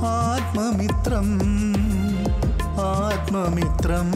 ആത്മമിത്രം ആത്മമിത്രം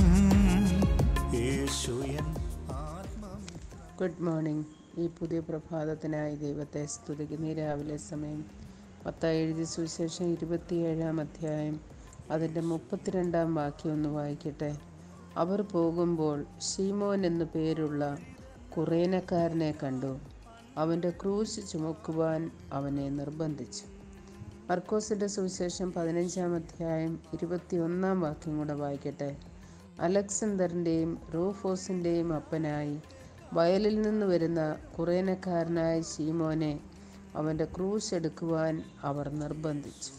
യേശുയൻ ആത്മമിത്രം good morning ഈ പുതിയ പ്രഭാതത്തിനായി ദൈവത്തെ സ്തുതിക്കുന്ന ഈ രാവിലെ സമയം മത്തായി എഴുതിയ സുവിശേഷം ഇരുപത്തിയേഴാം അധ്യായം അതിൻ്റെ മുപ്പത്തിരണ്ടാം വാക്യം ഒന്ന് വായിക്കട്ടെ അവർ പോകുമ്പോൾ ഷീമോൻ എന്നു പേരുള്ള കുറേനക്കാരനെ കണ്ടു അവൻ്റെ ക്രൂശ് ചുമക്കുവാൻ അവനെ നിർബന്ധിച്ചു മർക്കോസിൻ്റെ സുവിശേഷം പതിനഞ്ചാം അധ്യായം ഇരുപത്തിയൊന്നാം വാക്യം കൂടെ വായിക്കട്ടെ അലക്സണ്ടറിൻ്റെയും റൂഫോസിൻ്റെയും അപ്പനായി വയലിൽ നിന്ന് വരുന്ന കുറേനക്കാരനായ ശീമോനെ അവൻ്റെ ക്രൂശ് എടുക്കുവാൻ അവർ നിർബന്ധിച്ചു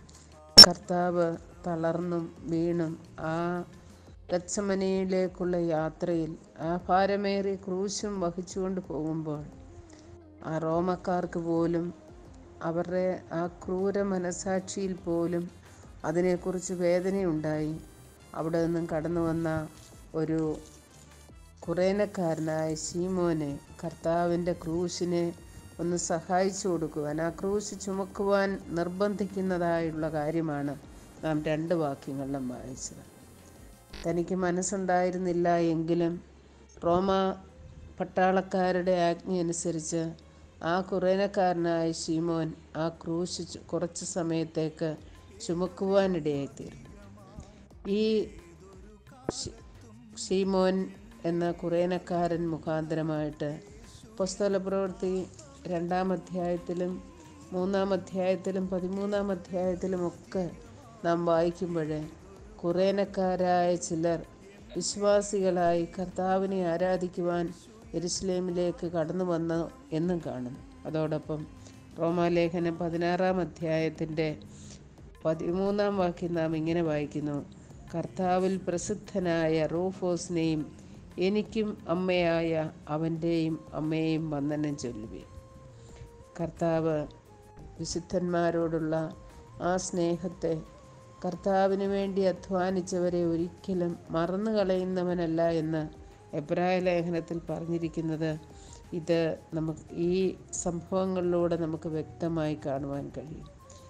കർത്താവ് തളർന്നും വീണും ആ ഗച്ചമനയിലേക്കുള്ള യാത്രയിൽ ആ ഭാരമേറിയ ക്രൂശും വഹിച്ചുകൊണ്ട് പോകുമ്പോൾ ആ റോമക്കാർക്ക് പോലും അവരുടെ ആ ക്രൂര മനസാക്ഷിയിൽ പോലും അതിനെക്കുറിച്ച് വേദനയുണ്ടായി അവിടെ നിന്നും കടന്നു വന്ന ഒരു കുറേനക്കാരനായ ശീമോനെ കർത്താവിൻ്റെ ക്രൂശിനെ ഒന്ന് സഹായിച്ചു കൊടുക്കുവാൻ ആ ക്രൂശ് ചുമക്കുവാൻ നിർബന്ധിക്കുന്നതായുള്ള കാര്യമാണ് നാം രണ്ട് വാക്യങ്ങളിലും വായിച്ചത് തനിക്ക് മനസ്സുണ്ടായിരുന്നില്ല എങ്കിലും റോമ പട്ടാളക്കാരുടെ ആജ്ഞ അനുസരിച്ച് ആ കുറേനക്കാരനായ ശീമോൻ ആ ക്രൂശ് ചു- കുറച്ച് സമയത്തേക്ക് ചുമക്കുവാനിടയായിത്തീർന്നു ഈ ഷി- ഷീമോൻ എന്ന കുറേനക്കാരൻ മുഖാന്തരമായിട്ട് പുസ്തക പ്രവൃത്തി രണ്ടാം അധ്യായത്തിലും മൂന്നാം അധ്യായത്തിലും പതിമൂന്നാം അധ്യായത്തിലുമൊക്കെ നാം വായിക്കുമ്പോൾ കുറേനക്കാരായ ചിലർ വിശ്വാസികളായി കർത്താവിനെ ആരാധിക്കുവാൻ എരുസലേമിലേക്ക് കടന്നു വന്നു എന്നും കാണുന്നു അതോടൊപ്പം റോമാലേഖനം പതിനാറാം അധ്യായത്തിൻ്റെ പതിമൂന്നാം വാക്യം നാം ഇങ്ങനെ വായിക്കുന്നു കർത്താവിൽ പ്രസിദ്ധനായ റൂഫോസിനെയും എനിക്കും അമ്മയായ അവൻ്റെയും അമ്മയെയും വന്ദനം ചൊല്ലുവേ കർത്താവ് വിശുദ്ധന്മാരോടുള്ള ആ സ്നേഹത്തെ കർത്താവിന് വേണ്ടി അധ്വാനിച്ചവരെ ഒരിക്കലും മറന്നു കളയുന്നവനല്ല എന്ന് എബ്രായ ലേഖനത്തിൽ പറഞ്ഞിരിക്കുന്നത് ഇത് നമുക്ക് ഈ സംഭവങ്ങളിലൂടെ നമുക്ക് വ്യക്തമായി കാണുവാൻ കഴിയും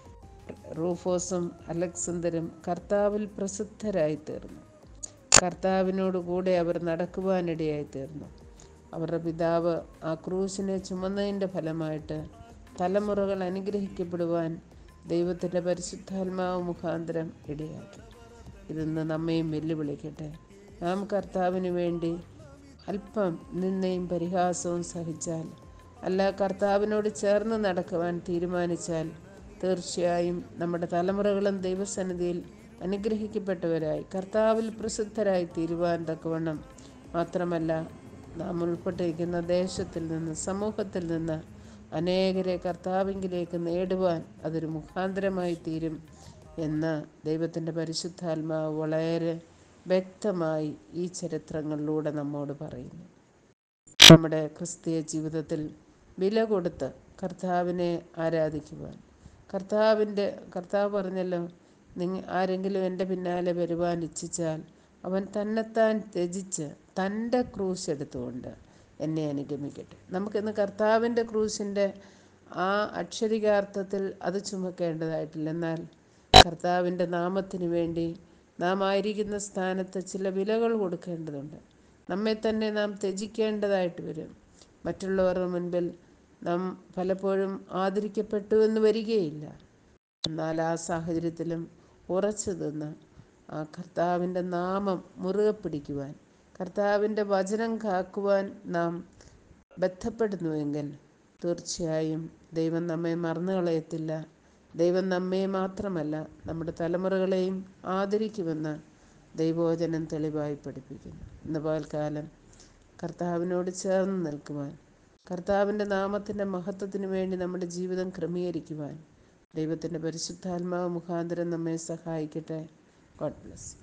റൂഫോസും അലക്സന്തരും കർത്താവിൽ പ്രസിദ്ധരായി തീർന്നു കർത്താവിനോട് കൂടെ അവർ നടക്കുവാനിടയായി തീർന്നു അവരുടെ പിതാവ് ആ ക്രൂശിനെ ചുമന്നതിൻ്റെ ഫലമായിട്ട് തലമുറകൾ അനുഗ്രഹിക്കപ്പെടുവാൻ ദൈവത്തിൻ്റെ പരിശുദ്ധാത്മാവ് മുഖാന്തരം ഇടയാക്കി ഇതൊന്ന് നമ്മയും വെല്ലുവിളിക്കട്ടെ നാം കർത്താവിന് വേണ്ടി അല്പം നിന്നയും പരിഹാസവും സഹിച്ചാൽ അല്ല കർത്താവിനോട് ചേർന്ന് നടക്കുവാൻ തീരുമാനിച്ചാൽ തീർച്ചയായും നമ്മുടെ തലമുറകളും ദൈവസന്നിധിയിൽ അനുഗ്രഹിക്കപ്പെട്ടവരായി കർത്താവിൽ പ്രസിദ്ധരായി തീരുവാൻ തക്കവണ്ണം മാത്രമല്ല നാം ഉൾപ്പെട്ടിരിക്കുന്ന ദേശത്തിൽ നിന്ന് സമൂഹത്തിൽ നിന്ന് അനേകരെ കർത്താവിങ്കിലേക്ക് നേടുവാൻ അതൊരു മുഖാന്തരമായി തീരും എന്ന് ദൈവത്തിൻ്റെ പരിശുദ്ധാത്മാവ് വളരെ വ്യക്തമായി ഈ ചരിത്രങ്ങളിലൂടെ നമ്മോട് പറയുന്നു നമ്മുടെ ക്രിസ്തീയ ജീവിതത്തിൽ വില കൊടുത്ത് കർത്താവിനെ ആരാധിക്കുവാൻ കർത്താവിൻ്റെ കർത്താവ് പറഞ്ഞല്ലോ നിങ്ങ ആരെങ്കിലും എൻ്റെ പിന്നാലെ വരുവാൻ ഇച്ഛിച്ചാൽ അവൻ തന്നെത്താൻ ത്യജിച്ച് തൻ്റെ ക്രൂശ് എടുത്തുകൊണ്ട് എന്നെ അനുഗമിക്കട്ടെ നമുക്കിന്ന് കർത്താവിൻ്റെ ക്രൂശിൻ്റെ ആ അക്ഷരികാർത്ഥത്തിൽ അത് ചുമക്കേണ്ടതായിട്ടില്ല എന്നാൽ കർത്താവിൻ്റെ നാമത്തിന് വേണ്ടി നാം ആയിരിക്കുന്ന സ്ഥാനത്ത് ചില വിലകൾ കൊടുക്കേണ്ടതുണ്ട് നമ്മെ തന്നെ നാം ത്യജിക്കേണ്ടതായിട്ട് വരും മറ്റുള്ളവരുടെ മുൻപിൽ നാം പലപ്പോഴും ആദരിക്കപ്പെട്ടു എന്ന് വരികയില്ല എന്നാൽ ആ സാഹചര്യത്തിലും ഉറച്ചു നിന്ന് ആ കർത്താവിൻ്റെ നാമം മുറുകെ പിടിക്കുവാൻ കർത്താവിൻ്റെ വചനം കാക്കുവാൻ നാം ബന്ധപ്പെടുന്നുവെങ്കിൽ തീർച്ചയായും ദൈവം നമ്മെ മറന്നു കളയത്തില്ല ദൈവം നമ്മെ മാത്രമല്ല നമ്മുടെ തലമുറകളെയും ആദരിക്കുമെന്ന് ദൈവവചനം തെളിവായി പഠിപ്പിക്കുന്നു ഇന്ന് പകൽക്കാലം കർത്താവിനോട് ചേർന്ന് നിൽക്കുവാൻ കർത്താവിൻ്റെ നാമത്തിൻ്റെ മഹത്വത്തിന് വേണ്ടി നമ്മുടെ ജീവിതം ക്രമീകരിക്കുവാൻ ദൈവത്തിൻ്റെ പരിശുദ്ധാത്മാവ് മുഖാന്തരം നമ്മെ സഹായിക്കട്ടെ ഗോഡ് ബ്ലസ്